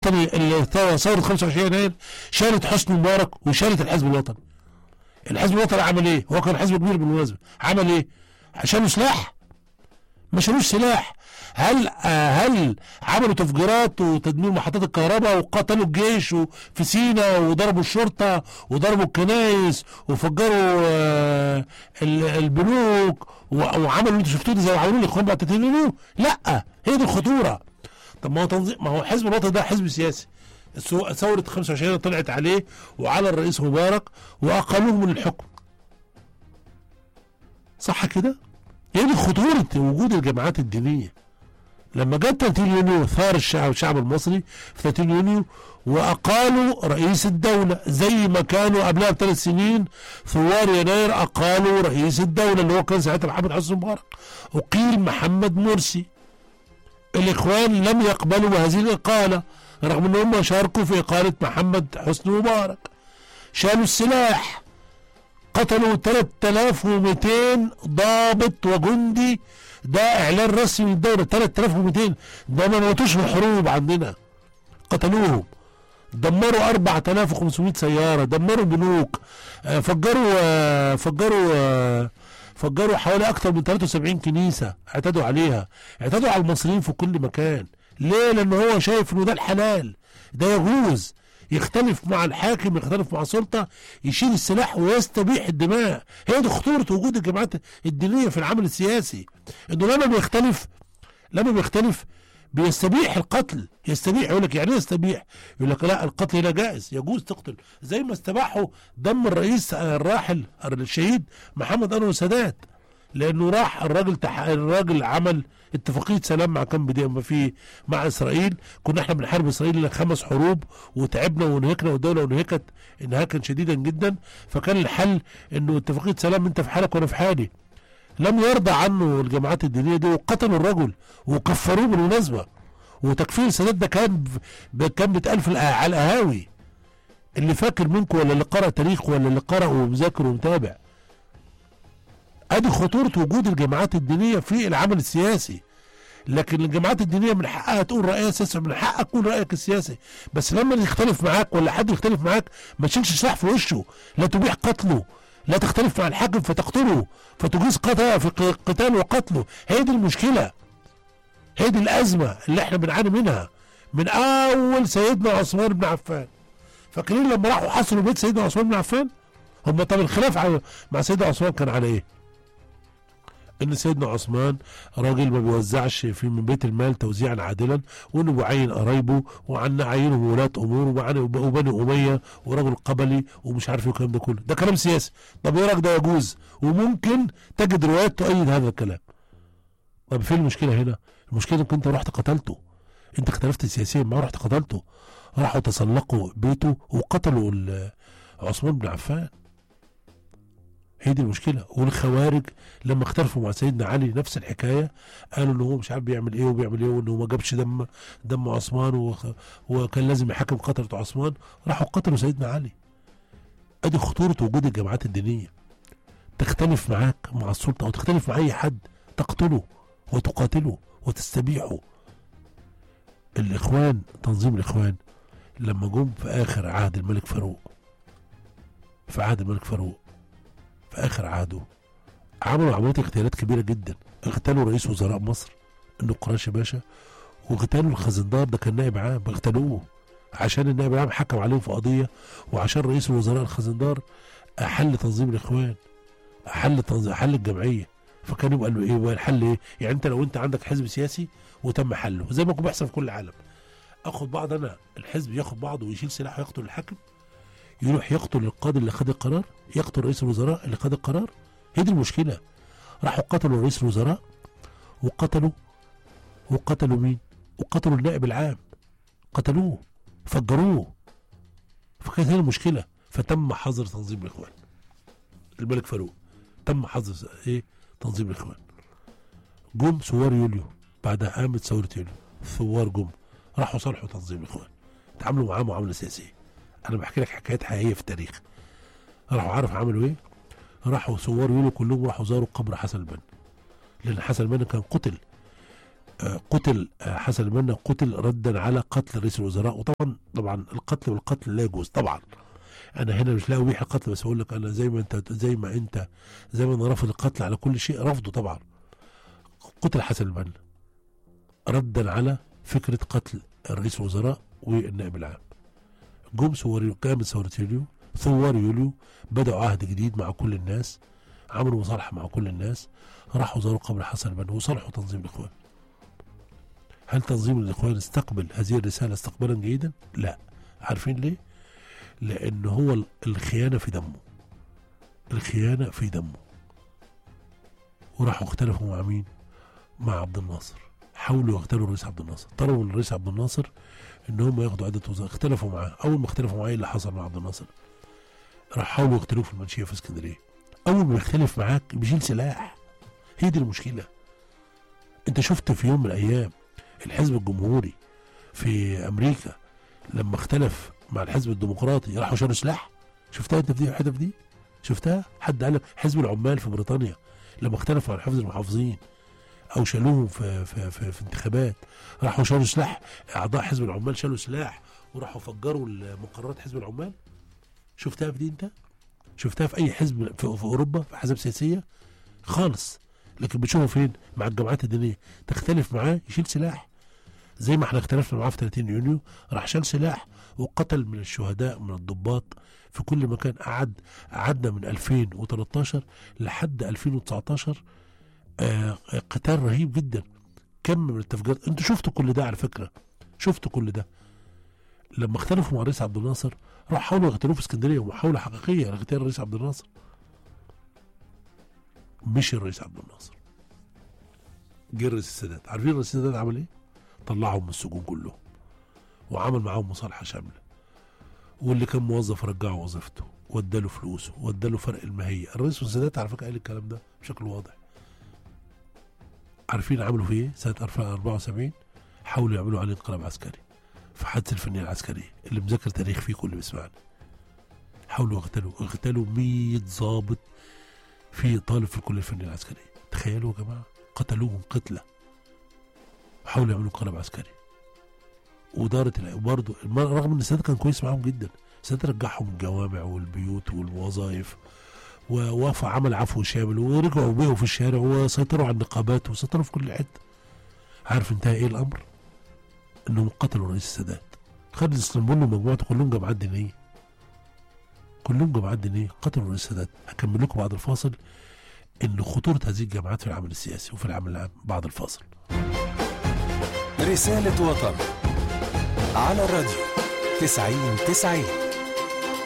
الوطني اللي ثوره 25 يناير شالت حسني مبارك وشالت الحزب الوطني الحزب الوطني عمل ايه؟ هو كان حزب كبير بالمناسبه عمل ايه؟ شالوا سلاح ما شالوش سلاح هل آه هل عملوا تفجيرات وتدمير محطات الكهرباء وقتلوا الجيش في سينا وضربوا الشرطه وضربوا الكنايس وفجروا آه البنوك وعملوا اللي انتوا شفتوه ده زي ما عملوا الاخوان بعد تتنينو لا هي دي الخطوره طب ما هو تنظيم ما هو حزب الوطن ده حزب سياسي ثورة 25 طلعت عليه وعلى الرئيس مبارك وأقلوه من الحكم صح كده؟ هي دي خطورة وجود الجماعات الدينية لما جت 30 يونيو ثار الشعب الشعب المصري في 30 يونيو واقالوا رئيس الدوله زي ما كانوا قبلها بثلاث سنين ثوار يناير اقالوا رئيس الدوله اللي هو كان ساعتها محمد حسني مبارك اقيل محمد مرسي الاخوان لم يقبلوا بهذه الاقاله رغم ان هم شاركوا في اقاله محمد حسني مبارك شالوا السلاح قتلوا 3200 ضابط وجندي ده اعلان رسمي من الدوله 3200 ده ما موتوش في الحروب عندنا قتلوهم دمروا 4500 سياره دمروا بنوك آه فجروا آه فجروا آه فجروا حوالي اكثر من 73 كنيسه اعتدوا عليها اعتدوا على المصريين في كل مكان ليه لان هو شايف انه ده الحلال ده يجوز يختلف مع الحاكم يختلف مع السلطة يشيل السلاح ويستبيح الدماء هي دي خطورة وجود الجماعات الدينية في العمل السياسي انه لما بيختلف لما بيختلف بيستبيح القتل يستبيح يقول لك يعني ايه يستبيح يقول لك لا القتل هنا جائز يجوز تقتل زي ما استباحوا دم الرئيس الراحل الشهيد محمد انور السادات لانه راح الراجل تح... الراجل عمل اتفاقيه سلام مع كان بدي ما في مع اسرائيل كنا احنا بنحارب اسرائيل خمس حروب وتعبنا ونهكنا والدوله ونهكت انهاكا شديدا جدا فكان الحل انه اتفاقيه سلام انت في حالك وانا في حالي لم يرضى عنه الجماعات الدينيه دي وقتلوا الرجل وكفروه بالمناسبه وتكفير السادات ده كان ب... كان بيتقال في على القهاوي اللي فاكر منكم ولا اللي قرأ تاريخ ولا اللي قرأ ومذاكر ومتابع ادي خطوره وجود الجماعات الدينيه في العمل السياسي لكن الجماعات الدينيه من حقها تقول رايها السياسي من حقك تقول رايك السياسي بس لما يختلف معاك ولا حد يختلف معاك ما تشيلش سلاح في وشه لا تبيح قتله لا تختلف مع الحاكم فتقتله فتجيز قتل في قتال وقتله هي دي المشكله هي دي الازمه اللي احنا بنعاني منها من اول سيدنا عثمان بن عفان فاكرين لما راحوا حصروا بيت سيدنا عثمان بن عفان هم طب الخلاف مع سيدنا عثمان كان على ايه ان سيدنا عثمان راجل ما بيوزعش في من بيت المال توزيعا عادلا وانه بيعين قرايبه وعن عينه ولاة امور وبني اميه ورجل قبلي ومش عارف ايه الكلام ده كله ده كلام سياسي طب ايه رايك ده يجوز وممكن تجد روايات تؤيد هذا الكلام طب فين المشكله هنا المشكله انك انت رحت قتلته انت اختلفت سياسيا معاه رحت قتلته راحوا تسلقوا بيته وقتلوا عثمان بن عفان هي دي المشكله والخوارج لما اختلفوا مع سيدنا علي نفس الحكايه قالوا ان هو مش عارف بيعمل ايه وبيعمل ايه وانه ما جابش دم دم عثمان وخ... وكان لازم يحاكم قتله عثمان راحوا قتلوا سيدنا علي ادي خطوره وجود الجماعات الدينيه تختلف معاك مع السلطه او تختلف مع اي حد تقتله وتقاتله وتستبيحه الاخوان تنظيم الاخوان لما جم في اخر عهد الملك فاروق في عهد الملك فاروق في اخر عهده عملوا عمليه اغتيالات كبيره جدا اغتالوا رئيس وزراء مصر النقراش باشا واغتالوا الخزندار ده كان نائب عام اغتالوه عشان النائب العام حكم عليهم في قضيه وعشان رئيس الوزراء الخزندار احل تنظيم الاخوان احل تنظيم احل الجمعيه فكانوا قالوا ايه بقى الحل ايه؟ يعني انت لو انت عندك حزب سياسي وتم حله زي ما بيحصل في كل العالم اخد بعض انا الحزب ياخد بعضه ويشيل سلاح ويقتل الحاكم يروح يقتل القاضي اللي خد القرار يقتل رئيس الوزراء اللي خد القرار هي دي المشكله راحوا قتلوا رئيس الوزراء وقتلوا وقتلوا مين وقتلوا النائب العام قتلوه فجروه فكانت هي المشكله فتم حظر تنظيم الاخوان الملك فاروق تم حظر ايه تنظيم الاخوان جم ثوار يوليو بعدها قامت ثوره يوليو الثوار جم راحوا صالحوا تنظيم الاخوان تعاملوا معاه معامله سياسيه انا بحكي لك حكايات حقيقيه في التاريخ راحوا عارف عملوا ايه راحوا ثوار يوليو كلهم راحوا زاروا قبر حسن البنا لان حسن البنا كان قتل آه، قتل آه، حسن البنا قتل ردا على قتل رئيس الوزراء وطبعا طبعا القتل والقتل لا يجوز طبعا انا هنا مش لاقي ويحي قتل بس اقول لك انا زي ما انت زي ما انت زي ما انا رافض القتل على كل شيء رفضه طبعا قتل حسن البنا ردا على فكره قتل رئيس الوزراء والنائب العام جم ثوار قامت ثوره يوليو ثوار يوليو بدأوا عهد جديد مع كل الناس عملوا مصالحة مع كل الناس راحوا زاروا قبر حسن البنا وصالحوا تنظيم الإخوان هل تنظيم الإخوان استقبل هذه الرسالة استقبالا جيدا؟ لا عارفين ليه؟ لأن هو ال- الخيانة في دمه الخيانة في دمه وراحوا اختلفوا مع مين؟ مع عبد الناصر حاولوا يقتلوا الرئيس عبد الناصر طلبوا من الرئيس عبد الناصر ان هم ياخدوا عدة وزراء اختلفوا معاه اول ما اختلفوا معاه ايه اللي حصل مع عبد الناصر راح حاولوا يقتلوه في المنشيه في اسكندريه اول ما يختلف معاك بيشيل سلاح هي دي المشكله انت شفت في يوم من الايام الحزب الجمهوري في امريكا لما اختلف مع الحزب الديمقراطي راحوا شالوا سلاح شفتها انت في دي الحته في دي شفتها حد قال لك حزب العمال في بريطانيا لما اختلفوا مع حفظ المحافظين او شالوهم في في في, في انتخابات راحوا شالوا سلاح اعضاء حزب العمال شالوا سلاح وراحوا فجروا مقررات حزب العمال شفتها في دي انت شفتها في اي حزب في, في اوروبا في احزاب سياسيه خالص لكن بتشوفه فين مع الجماعات الدينيه تختلف معاه يشيل سلاح زي ما احنا اختلفنا معاه في 30 يونيو راح شال سلاح وقتل من الشهداء من الضباط في كل مكان قعد قعدنا من 2013 لحد 2019 آه قتال رهيب جدا كم من التفجيرات انتوا شفتوا كل ده على فكره شفتوا كل ده لما اختلفوا مع الرئيس عبد الناصر راح حاولوا يقتلوه في اسكندريه ومحاوله حقيقيه لاغتيال الرئيس عبد الناصر مش الرئيس عبد الناصر جه الرئيس السادات عارفين الرئيس السادات عمل ايه؟ طلعهم من السجون كلهم وعمل معاهم مصالحه شامله واللي كان موظف رجعه وظيفته واداله فلوسه واداله فرق الماهيه الرئيس السادات على فكره قال الكلام ده بشكل واضح عارفين عملوا فيه ايه سنه 1974 حاولوا يعملوا عليه انقلاب عسكري في حادثه الفنيه العسكريه اللي مذاكر تاريخ فيه كل بيسمعني حاولوا يقتلوا اغتالوا 100 ضابط في طالب في الكليه الفنيه العسكريه تخيلوا يا جماعه قتلوهم قتله حاولوا يعملوا انقلاب عسكري ودارت برضه رغم ان السادات كان كويس معاهم جدا السادات رجعهم الجوامع والبيوت والوظائف ووافق عمل عفو شامل ورجعوا بيهم في الشارع وسيطروا على النقابات وسيطروا في كل حته عارف انتهى ايه الامر؟ انهم قتلوا رئيس السادات خالد اسطنبول ومجموعته كلهم جماعات دينيه كلهم جماعات دينيه قتلوا رئيس السادات هكمل لكم بعد الفاصل ان خطوره هذه الجماعات في العمل السياسي وفي العمل العام بعد الفاصل رسالة وطن على الراديو تسعين تسعين